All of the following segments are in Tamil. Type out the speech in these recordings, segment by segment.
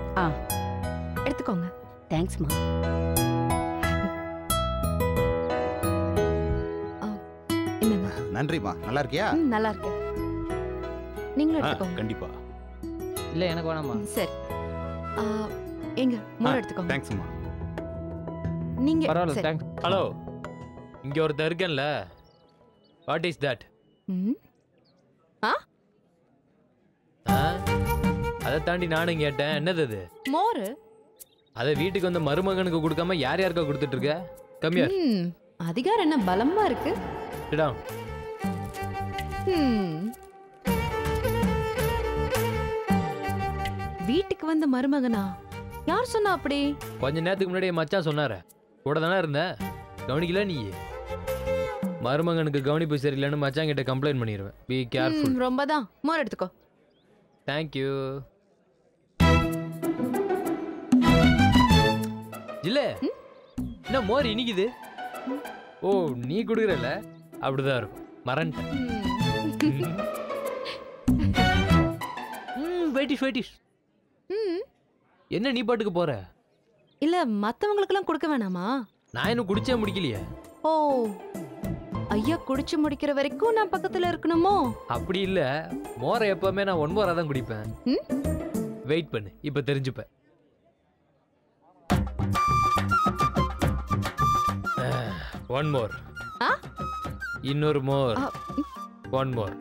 ஆ எடுத்துக்கோங்க தேங்க்ஸ்மா என்னங்க நன்றிம்மா நல்லா இருக்கியா ம், நல்லா இருக்கு நீங்களும் ஆ, எடுத்துக்கோங்க கண்டிப்பா இல்லை எனக்கு வேணாமா ம், சரி ஆ, எங்க மோர் ஆ, எடுத்துக்கோங்க தேங்க்ஸ்மா நீங்க பரவாயில்ல சரி. தேங்க்ஸ் ஹலோ இங்க ஒருத்தன் இருக்கேன்ல வாட் இஸ் தட் ம், அதை தாண்டி நானும் கேட்டேன் என்னது அது மோரு அதை வீட்டுக்கு வந்து மருமகனுக்கு கொடுக்காம யார் யாருக்கா கொடுத்துட்டு இருக்க கம்மியார் ம், அதிகாரம் என்ன பலமா இருக்கு இடம் ம். வீட்டுக்கு வந்த மருமகனா யார் சொன்னா அப்படி கொஞ்ச நேரத்துக்கு முன்னாடி என் மச்சான் சொன்னார கூட தானே இருந்த கவனிக்கல நீ மருமகனுக்கு கவனிப்பு சரியில்லைன்னு மச்சான் கிட்ட கம்ப்ளைண்ட் பண்ணிடுவேன் பி கேர்ஃபுல் ம், ரொம்ப தான் மோர் எடுத்துக்கோ தேங்க்யூ இல்ல என்ன மோர் இனிக்குது ஓ நீ குடுக்குறல அப்படிதான் இருக்கும் மறந்துட்டேன் ம். ம் வெயிட்டிஷ் வெயிட்டிஷ் ம். என்ன நீ பாட்டுக்கு போற இல்ல மத்தவங்களுக்கெல்லாம் கொடுக்க வேணாமா நான் இன்னும் குடிச்சே முடிக்கலையே ஓ ஐயா குடிச்சு முடிக்கிற வரைக்கும் நான் பக்கத்துல இருக்கணுமோ அப்படி இல்ல மோரை எப்பவுமே நான் ஒன் மோரா தான் குடிப்பேன் ம்? வெயிட் பண்ணு இப்ப தெரிஞ்சுப்ப ஒன் மோர் ஆ? இன்னொரு மோர் ஆ, ம். One more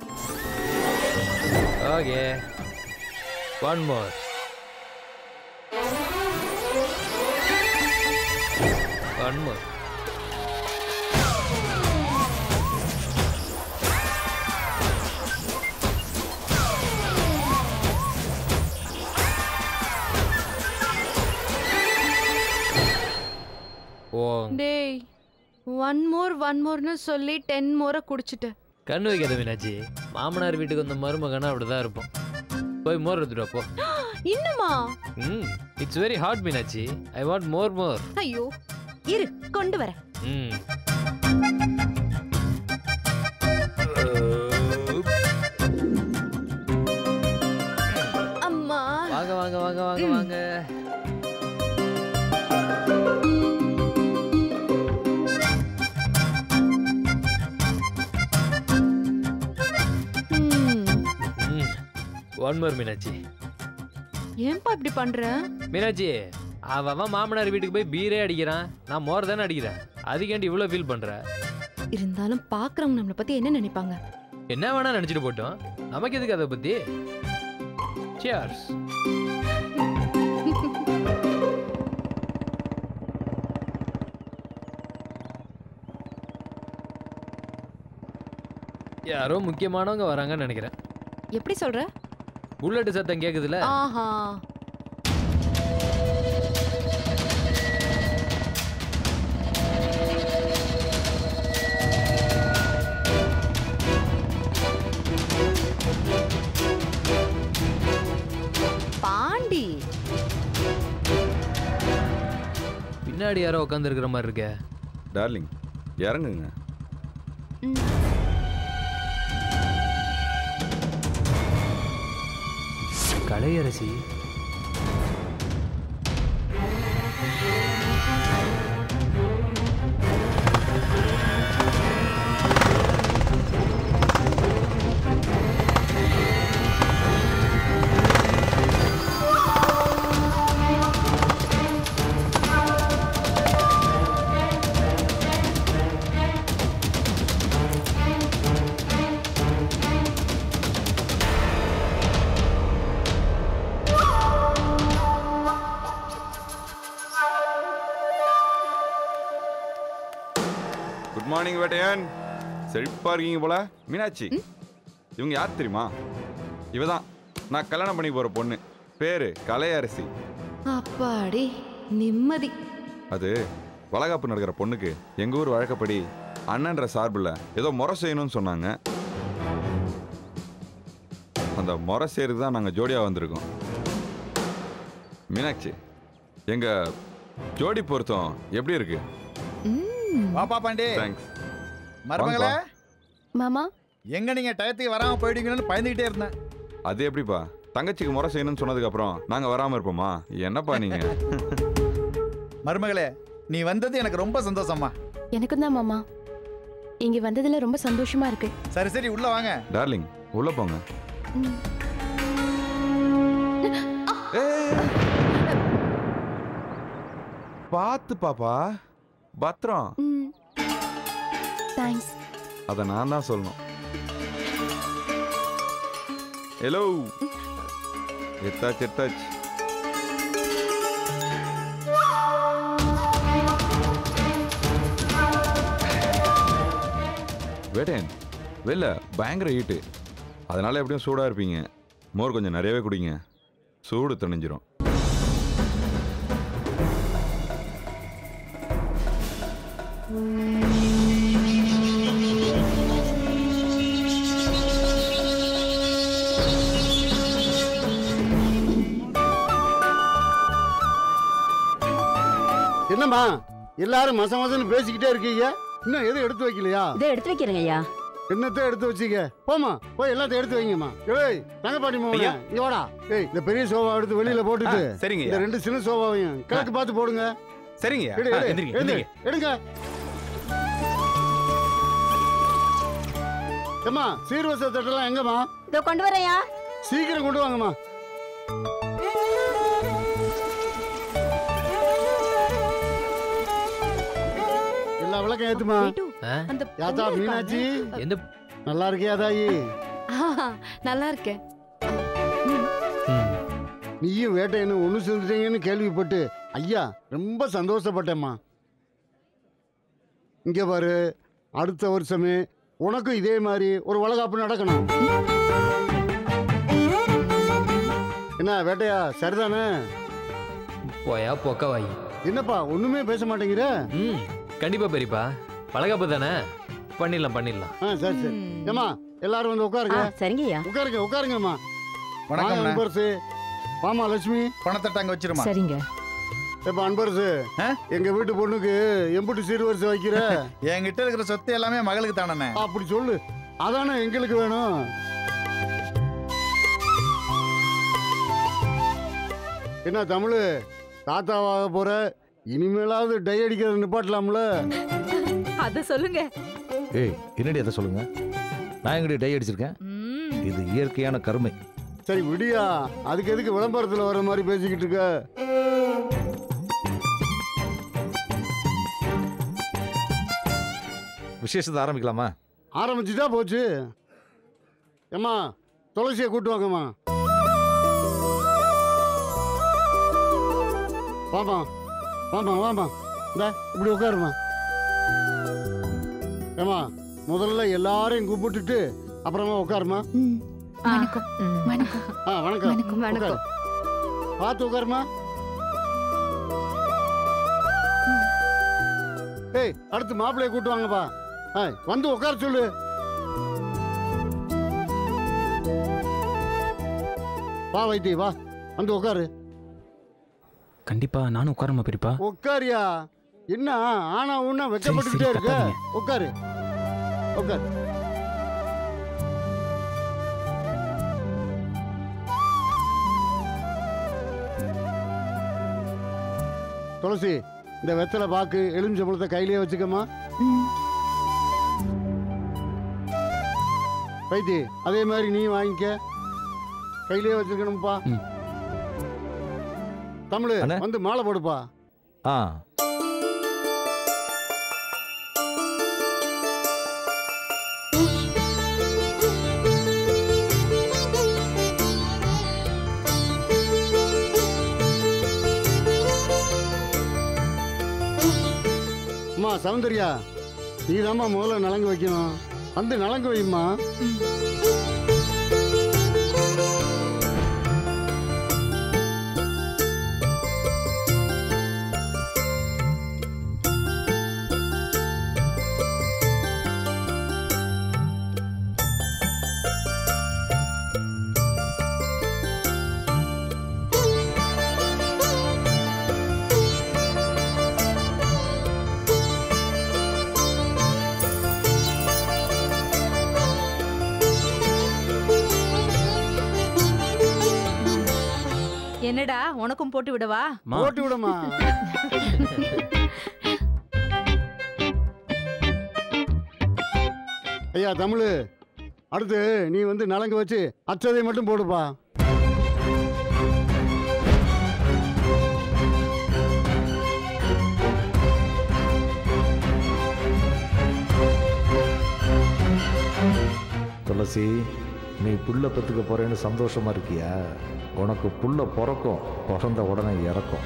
okay one more one more ஓ டேய் ஒன் மோர் ஒன் மோர்னு சொல்லி டென் மோரை குடிச்சிட்டேன் கண்ணு வைக்காத மீனாட்சி மாமனார் வீட்டுக்கு வந்த மருமகனா அப்படிதான் இருப்போம் போய் மோர் எடுத்துட்டு வா, போ இன்னுமா ம் it's very hot Meenakshi I want more more ஐயோ இரு கொண்டு வரேன் ம் அம்மா வாங்க வாங்க வாங்க வாங்க ம். வாங்க ம், ம் ஒன் மோர் மீனாட்சி ஏன்பா இப்படி பண்ற மீனாட்சி அவன் அவன் மாமனார் வீட்டுக்கு போய் பீரே அடிக்கிறான் நான் மோர் தானே அடிக்கிறேன் அதுக்கேண்டி இவ்வளோ ஃபீல் பண்ற இருந்தாலும் பாக்குறவங்க நம்மளை பத்தி என்ன நினைப்பாங்க என்ன வேணா நினைச்சிட்டு போட்டோம் நமக்கு எதுக்கு அதை பத்தி சியர்ஸ் யாரோ முக்கியமானவங்க வராங்கன்னு நினைக்கிறேன் எப்படி சொல்ற புல்லட் சத்தம் கேக்குதுல ஆஹா பாண்டி பின்னாடி யாரோ உட்காந்து இருக்கிற மாதிரி இருக்கே டார்லிங் இறங்குங்க ம். கலையரசி குட் மார்னிங் வேட்டையன் செழிப்பா இருக்கீங்க போல மீனாட்சி இவங்க யார் தெரியுமா இவ தான் நான் கல்யாணம் பண்ணி போற பொண்ணு பேரு கலையரசி அப்பாடி நிம்மதி அது வளகாப்பு நடக்கிற பொண்ணுக்கு எங்க ஊர் வழக்கப்படி அண்ணன்ற சார்பில் ஏதோ முறை செய்யணும்னு சொன்னாங்க அந்த முறை செய்யறதுக்கு தான் நாங்கள் ஜோடியாக வந்திருக்கோம் மீனாட்சி எங்க ஜோடி பொருத்தம் எப்படி இருக்கு ம். வாப்பா பாண்டி தேங்க்ஸ் மருமகளே மாமா எங்க நீங்க டயத்துக்கு வராம போயிடுவீங்கன்னு பயந்துகிட்டே இருந்தேன் அது எப்படிப்பா தங்கச்சிக்கு முறை செய்யணும்னு சொன்னதுக்கு அப்புறம் நாங்க வராம இருப்போமா என்னப்பா நீங்க மருமகளே நீ வந்தது எனக்கு ரொம்ப சந்தோஷம்மா எனக்கும் தான் மாமா இங்க வந்ததுல ரொம்ப சந்தோஷமா இருக்கு சரி சரி உள்ள வாங்க டார்லிங் உள்ள போங்க ம். ஏய். பாத்து பாப்பா பத்திரம் தேங்க்ஸ் அதை நான் தான் சொல்லணும் ஹலோ எத்தாச்சு எத்தாச்சு வேட்டேன் வெளில பயங்கர ஹீட்டு அதனால எப்படியும் சூடாக இருப்பீங்க மோர் கொஞ்சம் நிறையவே குடிங்க சூடு தணிஞ்சிரும் என்னம்மா எல்லாரும் மச மசன்னு பேசிக்கிட்டே இருக்கீங்க இன்னும் எதுவும் எடுத்து வைக்கலையா இதை எடுத்து வைக்கிறேங்க ஐயா என்னத்த எடுத்து வச்சீங்க போமா போய் எல்லாத்தையும் எடுத்து வைங்கம்மா ஏய் தங்கப்பாட்டி மோகனே ஐயா. இங்க வாடா ஏய் இந்த பெரிய சோஃபா எடுத்து வெளியில போட்டுட்டு சரிங்க இந்த ரெண்டு சின்ன சோஃபாவையும் கிழக்கு பார்த்து போடுங்க சரிங்க எடு, எடு, எந்திரிங்க எடு, எந்திரிங்க எடுங்க ஏம்மா சீர்வரிசை தட்டெல்லாம் எங்கம்மா இதோ கொண்டு வரேன்யா சீக்கிரம் கொண்டு வாங்கம்மா எல்லா விளக்கம் ஏத்துமா வீட்டு, ஆ? அந்த யாத்தா பொண்ணு மீனாட்சி எந்த நல்லா இருக்கியா தாயி ஆஹா, நல்லா இருக்கேன் ம். நீயும் வேட்டையனும் ஒன்று சேர்ந்துட்டீங்கன்னு கேள்விப்பட்டு ஐயா ரொம்ப சந்தோஷப்பட்டேம்மா இங்கே பாரு அடுத்த வருஷமே உனக்கும் இதே மாதிரி ஒரு வளகாப்பு நடக்கணும் என்ன வேட்டையா சரிதானே போயா பொக்க வாங்கி என்னப்பா ஒண்ணுமே பேச மாட்டேங்கிற ம் கண்டிப்பா பெரியப்பா பழகாப்பு தானே பண்ணிடலாம் பண்ணிடலாம் ஆ சரி சரி ம். ஏம்மா எல்லாரும் வந்து ஆ உட்காருங்க சரிங்க ஐயா உட்காருங்க உட்காருங்கம்மா வணக்கம் வாங்க, அன்பரசு வாமா லட்சுமி பணத்தை அங்க வச்சிருமா சரிங்க எப்ப அன்பரசு ஆ? எங்க வீட்டு பொண்ணுக்கு எம்புட்டு சீர்வரிசை வைக்கிற என்கிட்ட இருக்கிற சொத்து எல்லாமே மகளுக்கு தானே அப்படி சொல்லு அதானே எங்களுக்கு வேணும் என்ன தமிழ் தாத்தாவாக போற இனிமேலாவது டை அடிக்கிறத நிப்பாட்டலாம்ல அத சொல்லுங்க ஏய் என்னடி அதை சொல்லுங்க நான் எங்கடி டை அடிச்சிருக்கேன் ம், இது இயற்கையான கருமை சரி விடியா அதுக்கு எதுக்கு விளம்பரத்தில் வர மாதிரி பேசிக்கிட்டு இருக்க விசேஷத்தை ஆரம்பிக்கலாமா ஆரம்பிச்சுட்டா போச்சு ஏம்மா துளசியை கூட்டு வாங்கம்மா வாமா வாமா வாமா இந்த இப்படி உட்காருமா ஏம்மா முதல்ல எல்லாரையும் கூப்பிட்டுட்டு அப்புறமா உட்காருமா வணக்கம் வணக்கம் ஆ வணக்கம் வணக்கம் வணக்கம். உட்காரு. பார்த்து உட்காருமா ஏய் அடுத்து மாப்பிள்ளைய கூட்டு வாங்கப்பா ஆ வந்து உட்கார சொல்லு வா வைத்தி வா வந்து உட்காரு கண்டிப்பா நானும் உட்காரமா பெரியப்பா உட்காரியா என்ன ஆனா உன்னா வெக்கப்பட்டுக்கிட்டே சரி, இருக்க கத்தாதீங்க. உட்காரு உட்காரு துளசி இந்த வெத்தலை பாக்கு எலுமிச்சம்பழத்தை கையிலேயே வச்சுக்கம்மா வைத்தி அதே மாதிரி நீ வாங்கிக்க கையிலேயே வச்சுக்கணும்ப்பா ம். தமிழ் அண்ணே. வந்து மாலை போடுப்பா ஆ அம்மா சௌந்தர்யா நீதாம்மா முதல்ல நலங்கு வைக்கணும் வந்து நலங்கு வைம்மா என்னடா உனக்கும் போட்டு விடவா மா போட்டு விடமா ஐயா தமிழ் அடுத்து நீ வந்து நலங்கு வச்சு அச்சதை மட்டும் போடுப்பா துளசி நீ புள்ள பெற்றுக்க போறேன்னு சந்தோஷமா இருக்கியா உனக்கு புள்ள பிறக்கும் பிறந்த உடனே இறக்கும்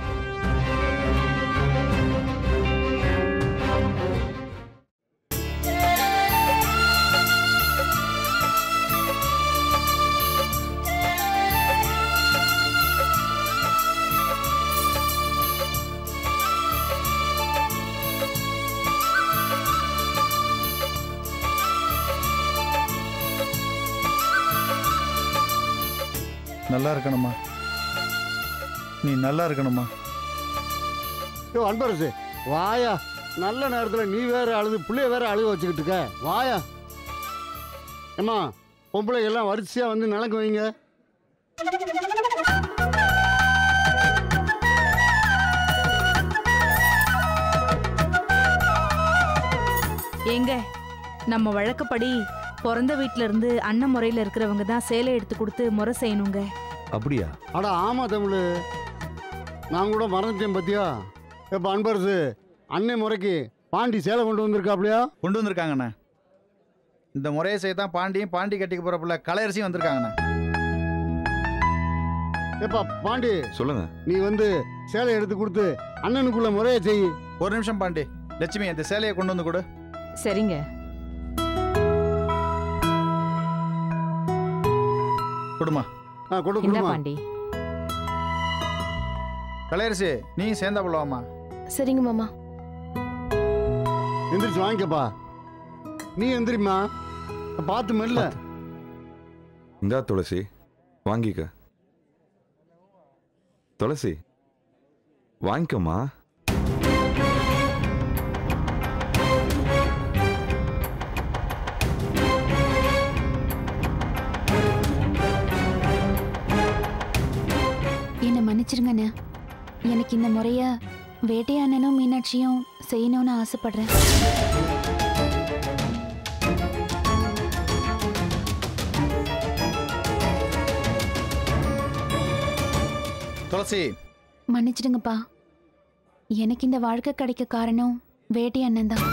நல்லா இருக்கணுமா நீ நல்லா இருக்கணுமா யோ அன்பரசு வாயா நல்ல நேரத்தில் நீ வேற அழுது பிள்ளைய வேற அழுக வச்சுக்கிட்டு இருக்க வாயா ஏம்மா பொம்பளை எல்லாம் வரிசையாக வந்து நலங்கு வைங்க எங்க நம்ம வழக்கப்படி பிறந்த வீட்ல இருந்து அண்ணன் முறையில இருக்கிறவங்க தான் சேலை எடுத்து கொடுத்து முறை செய்யணுங்க அப்படியா அட ஆமாம் தமிழ் நான் கூட மறந்துட்டேன் பத்தியா இப்போ அன்பரசு அன்னை முறைக்கு பாண்டி சேலை கொண்டு வந்திருக்காப்லையா கொண்டு வந்திருக்காங்கண்ணே இந்த முறையை செய்ய தான் பாண்டியும் பாண்டி கட்டிக்க போகிற பிள்ளை கலையரசியும் வந்திருக்காங்கண்ணே ஏப்பா பாண்டி சொல்லுங்க நீ வந்து சேலை எடுத்து கொடுத்து அண்ணனுக்குள்ள முறையை செய் ஒரு நிமிஷம் பாண்டி லட்சுமி இந்த சேலையை கொண்டு வந்து கொடு சரிங்க கொடுமா ஆ கொடு இந்த கொடுமா பாண்டி கலையரசி நீ சேர்ந்தா போலவாமா சரிங்க மாமா எந்திரிச்சு வாங்கிக்கப்பா நீ எந்திரிம்மா பார்த்து மெல்ல இந்தா துளசி வாங்கிக்க துளசி வாங்கிக்கம்மா என்னை மன்னிச்சிருங்கண்ணே எனக்கு இந்த முறைய வேட்டையானனும் மீனாட்சியும் செய்யணும்னு ஆசைப்படுறேன் துளசி மன்னிச்சிடுங்கப்பா எனக்கு இந்த வாழ்க்கை கிடைக்க காரணம் வேட்டை அண்ணன் தான்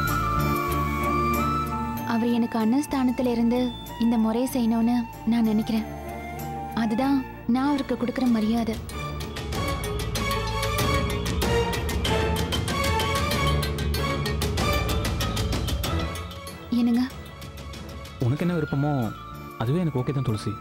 அவர் எனக்கு அண்ணன் ஸ்தானத்துல இருந்து இந்த முறையை செய்யணும்னு நான் நினைக்கிறேன் அதுதான் நான் அவருக்கு கொடுக்குற மரியாதை என்னங்க உனக்கு என்ன விருப்பமோ அதுவே எனக்கு ஓகே தான் துளசி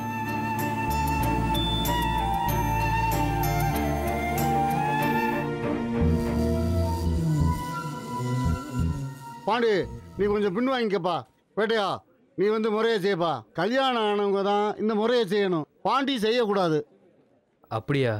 பாண்டி நீ கொஞ்சம் பின் வாங்கிக்கப்பா வேட்டையா நீ வந்து முறையை செய்யப்பா கல்யாணம் ஆனவங்க தான் இந்த முறையை செய்யணும் பாண்டி செய்யக்கூடாது அப்படியா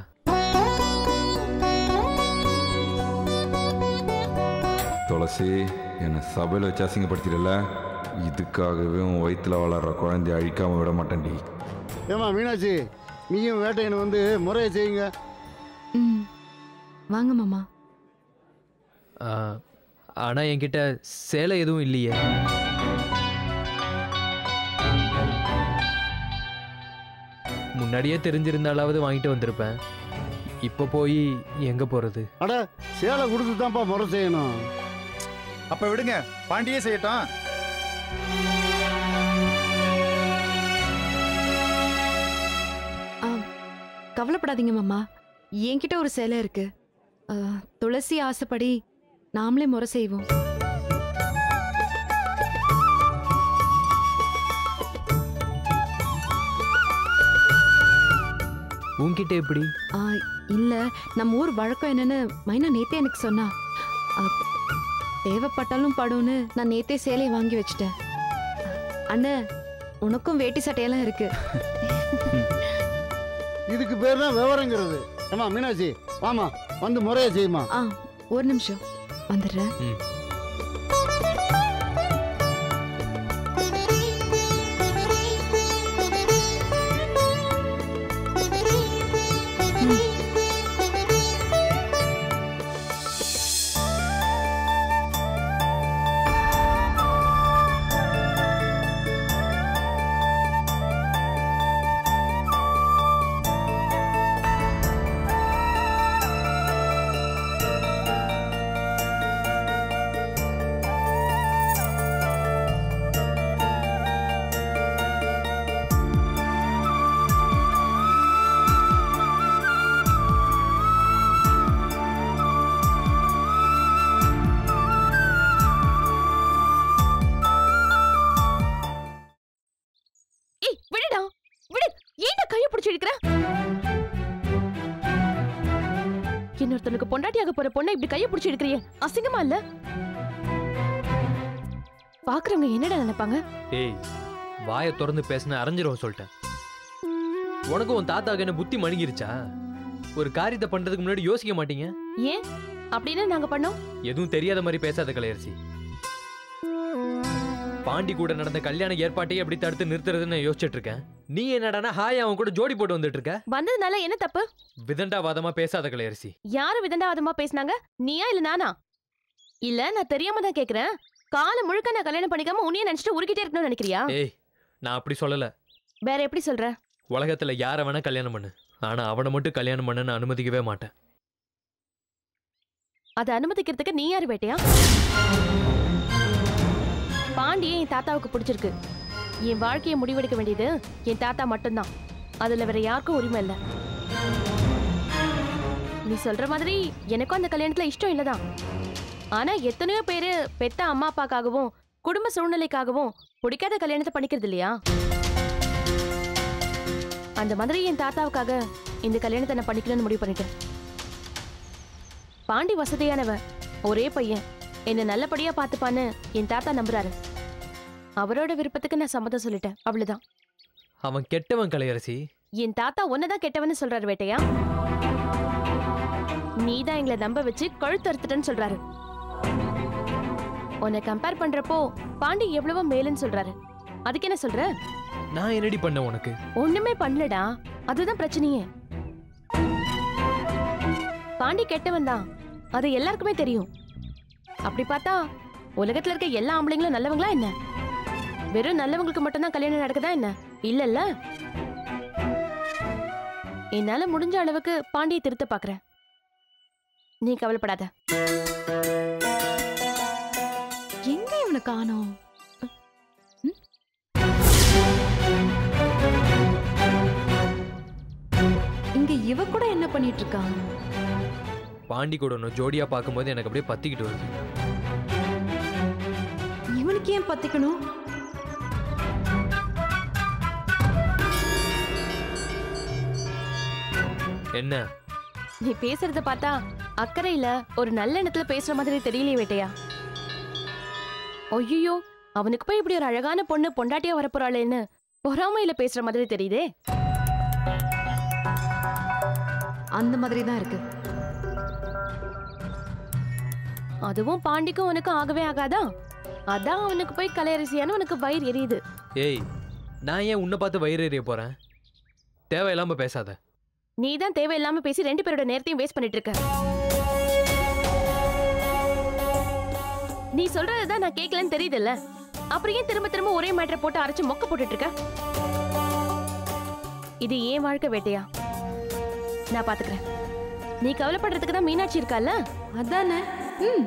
துளசி என்னை சபையில் வச்சு அசிங்கப்படுத்திடல இதுக்காகவே உன் வயிற்றுல வளர்ற குழந்தைய அழிக்காம விட மாட்டேன்டி ஏமா மீனாட்சி நீயும் வேட்டையனை வந்து முறையை செய்யுங்க ம் வாங்க மாமா ஆ, ஆனா என்கிட்ட சேலை எதுவும் இல்லையே முன்னாடியே தெரிஞ்சிருந்தாலாவது வாங்கிட்டு வந்திருப்பேன் இப்போ போய் எங்க போறது அட சேலை கொடுத்து தான்ப்பா முறை செய்யணும் அப்ப விடுங்க பாண்டியே செய்யட்டும் ஆ, கவலைப்படாதீங்க மாமா என்கிட்ட ஒரு சேலை இருக்கு ஆ, துளசி ஆசைப்படி நாமளே முறை செய்வோம் உன்கிட்ட எப்படி ஆ, இல்ல நம்ம ஊர் வழக்கம் என்னன்னு மைனா நேத்தே எனக்கு சொன்னா ஆ, தேவைப்பட்டாலும் படும்னு நான் நேத்தே சேலையை வாங்கி வச்சிட்டேன் அண்ணன் உனக்கும் வேட்டி சட்டையெல்லாம் இருக்கு இதுக்கு பேர் தான் விவரங்கிறது ஏமா மீனாட்சி வாமா வந்து முறையை செய்யுமா ஆ ஒரு நிமிஷம் வந்துடுறேன் ம். ஒருத்தனுக்கு பொண்டாட்டியாக போற பொண்ணை இப்படி கையை பிடிச்சி எடுக்கிறியே அசிங்கமா இல்ல பாக்குறவங்க என்னடா நினைப்பாங்க ஏய் வாயை திறந்து பேசின அரைஞ்சிரும் சொல்லிட்டேன் உனக்கும் உன் தாத்தாக்கு என்ன புத்தி மணுங்கிருச்சா ஒரு காரியத்தை பண்றதுக்கு முன்னாடி யோசிக்க மாட்டீங்க ஏன் அப்படின்னு நாங்க பண்ணோம் எதுவும் தெரியாத மாதிரி பேசாத கலையரசி பாண்டி கூட நடந்த கல்யாண ஏற்பாட்டையே எப்படி தடுத்து நிறுத்துறதுன்னு நான் யோசிச்சுட்டு இருக்கேன் நீ என்னடானா ஹாய் அவன் கூட ஜோடி போட்டு வந்துட்டு இருக்க வந்ததுனால என்ன தப்பு விதண்டாவாதமா பேசாத கலையரசி யாரு விதண்டாவாதமா பேசுனாங்க நீயா இல்ல நானா இல்ல நான் தெரியாம தான் கேக்குறேன் காலம் முழுக்க நான் கல்யாணம் பண்ணிக்காம உன்னைய நினைச்சிட்டு உருக்கிட்டே இருக்கணும்னு நினைக்கிறியா ஏய் நான் அப்படி சொல்லல வேற எப்படி சொல்ற உலகத்துல யார வேணா கல்யாணம் பண்ணு ஆனா அவனை மட்டும் கல்யாணம் பண்ண நான் அனுமதிக்கவே மாட்டேன் அதை அனுமதிக்கிறதுக்கு நீ யாரு வேட்டையா பாண்டியே என் தாத்தாவுக்கு பிடிச்சிருக்கு என் வாழ்க்கையை முடிவெடுக்க வேண்டியது என் தாத்தா மட்டும்தான் அதுல வேற யாருக்கும் உரிமை இல்லை நீ சொல்ற மாதிரி எனக்கும் அந்த கல்யாணத்துல இஷ்டம் இல்லதான் ஆனா எத்தனையோ பேரு பெத்த அம்மா அப்பாக்காகவும் குடும்ப சூழ்நிலைக்காகவும் பிடிக்காத கல்யாணத்தை பண்ணிக்கிறது இல்லையா அந்த மாதிரி என் தாத்தாவுக்காக இந்த கல்யாணத்தை நான் பண்ணிக்கணும்னு முடிவு பண்ணிட்டேன் பாண்டி வசதியானவன் ஒரே பையன் என்னை நல்லபடியா பார்த்துப்பான்னு என் தாத்தா நம்புறாரு அவரோட விருப்பத்துக்கு நான் சம்மதம் சொல்லிட்டேன் அவ்வளவுதான் அவன் கெட்டவன் கலையரசி என் தாத்தா உன்னதான் கெட்டவன்னு சொல்றாரு வேட்டையா நீதான் எங்களை நம்ப வச்சு கழுத்து அறுத்துட்டேன்னு சொல்றாரு உன்னை கம்பேர் பண்றப்போ பாண்டி எவ்வளவோ மேலுன்னு சொல்றாரு அதுக்கு என்ன சொல்ற நான் என்னடி பண்ண உனக்கு ஒண்ணுமே பண்ணலடா அதுதான் பிரச்சனையே பாண்டி கெட்டவன் தான் அது எல்லாருக்குமே தெரியும் அப்படி பார்த்தா உலகத்துல இருக்க எல்லா ஆம்பளைங்களும் நல்லவங்களா என்ன வெறும் நல்லவங்களுக்கு மட்டும்தான் கல்யாணம் நடக்குதா என்ன இல்லல்ல என்னால முடிஞ்ச அளவுக்கு பாண்டியை திருத்த பாக்குறேன் நீ கவலைப்படாத எங்க இவனை காணோம் ம்? இங்க இவ கூட என்ன பண்ணிட்டு இருக்கான் பாண்டி கூட ஒன்று ஜோடியா பார்க்கும்போது எனக்கு அப்படியே பத்திக்கிட்டு வருது இவனுக்கு ஏன் பத்திக்கணும் என்ன நீ பேசுறத பார்த்தா அக்கறையில ஒரு நல்ல எண்ணத்துல பேசுற மாதிரி தெரியலையே வேட்டையா ஐயோ அவனுக்கு போய் இப்படி ஒரு அழகான பொண்ணு பொண்டாட்டியா வரப்போறாளேன்னு பொறாமையில பேசுற மாதிரி தெரியுதே அந்த மாதிரி தான் இருக்கு அதுவும் பாண்டிக்கும் உனக்கும் ஆகவே ஆகாதா அதான் அவனுக்கு போய் கலையரசியான்னு உனக்கு வயிறு எரியுது ஏய் நான் ஏன் உன்னை பார்த்து வயிறு எறிய போறேன் தேவையில்லாம பேசாத நீ தான் தேவையில்லாம பேசி ரெண்டு பேரோட நேரத்தையும் வேஸ்ட் பண்ணிட்டு இருக்க நீ சொல்றதுதான் நான் கேட்கலன்னு தெரியுதுல்ல அப்புறம் ஏன் திரும்ப திரும்ப ஒரே மேட்டரை போட்டு அரைச்சு மொக்க போட்டுட்டு இருக்க இது ஏன் வாழ்க்கை வேட்டையா நான் பாத்துக்கிறேன் நீ கவலைப்படுறதுக்கு தான் மீனாட்சி இருக்கால அதானே ம்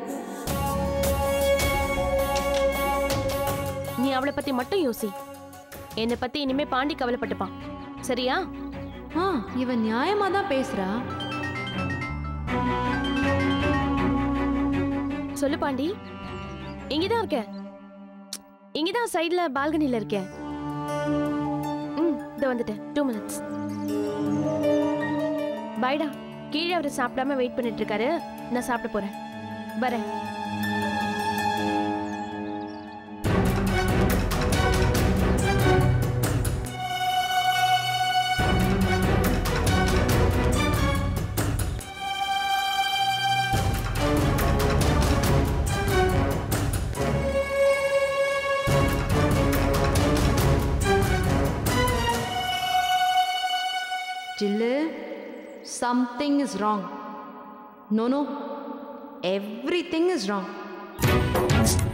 நீ அவளை பத்தி மட்டும் யோசி என்னை பத்தி இனிமே பாண்டி கவலைப்பட்டுப்பான் சரியா ஆ இவன் நியாயமா தான் பேசுறா சொல்லு பாண்டி இங்கதான் இருக்கேன் இங்கதான் சைடுல பால்கனில இருக்கேன் ம் இதோ வந்துட்டேன் டூ மினிட்ஸ் பாய்டா கீழே அவர் சாப்பிடாம வெயிட் பண்ணிட்டு இருக்காரு நான் சாப்பிட போறேன் வரேன் ஜில்லு something is wrong no no everything is wrong